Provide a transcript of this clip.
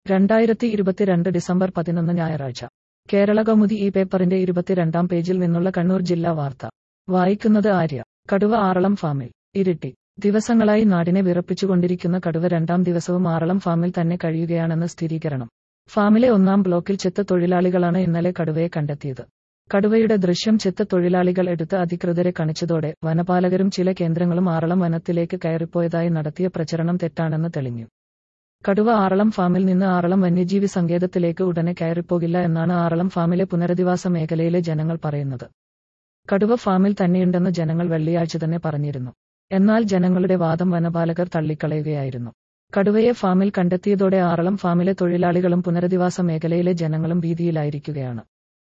രണ്ടായിരത്തി ഇരുപത്തിരണ്ട് ഡിസംബർ പതിനൊന്ന് ഞായറാഴ്ച കേരള കൗമുദി ഈ പേപ്പറിന്റെ ഇരുപത്തിരണ്ടാം പേജിൽ നിന്നുള്ള കണ്ണൂർ ജില്ലാ വാർത്ത വായിക്കുന്നത് ആര്യ കടുവ ആറളം ഫാമിൽ ഇരിട്ടി ദിവസങ്ങളായി നാടിനെ വിറപ്പിച്ചുകൊണ്ടിരിക്കുന്ന കടുവ രണ്ടാം ദിവസവും ആറളം ഫാമിൽ തന്നെ കഴിയുകയാണെന്ന് സ്ഥിരീകരണം ഫാമിലെ ഒന്നാം ബ്ലോക്കിൽ ചെത്ത തൊഴിലാളികളാണ് ഇന്നലെ കടുവയെ കണ്ടെത്തിയത് കടുവയുടെ ദൃശ്യം ചെത്ത തൊഴിലാളികൾ എടുത്ത് അധികൃതരെ കാണിച്ചതോടെ വനപാലകരും ചില കേന്ദ്രങ്ങളും ആറളം വനത്തിലേക്ക് കയറിപ്പോയതായി നടത്തിയ പ്രചരണം തെറ്റാണെന്ന് തെളിഞ്ഞു കടുവ ആറളം ഫാമിൽ നിന്ന് ആറളം വന്യജീവി സങ്കേതത്തിലേക്ക് ഉടനെ കയറിപ്പോകില്ല എന്നാണ് ആറളം ഫാമിലെ പുനരധിവാസ മേഖലയിലെ ജനങ്ങൾ പറയുന്നത് കടുവ ഫാമിൽ തന്നെയുണ്ടെന്ന് ജനങ്ങൾ വെള്ളിയാഴ്ച തന്നെ പറഞ്ഞിരുന്നു എന്നാൽ ജനങ്ങളുടെ വാദം വനപാലകർ തള്ളിക്കളയുകയായിരുന്നു കടുവയെ ഫാമിൽ കണ്ടെത്തിയതോടെ ആറളം ഫാമിലെ തൊഴിലാളികളും പുനരധിവാസ മേഖലയിലെ ജനങ്ങളും ഭീതിയിലായിരിക്കുകയാണ്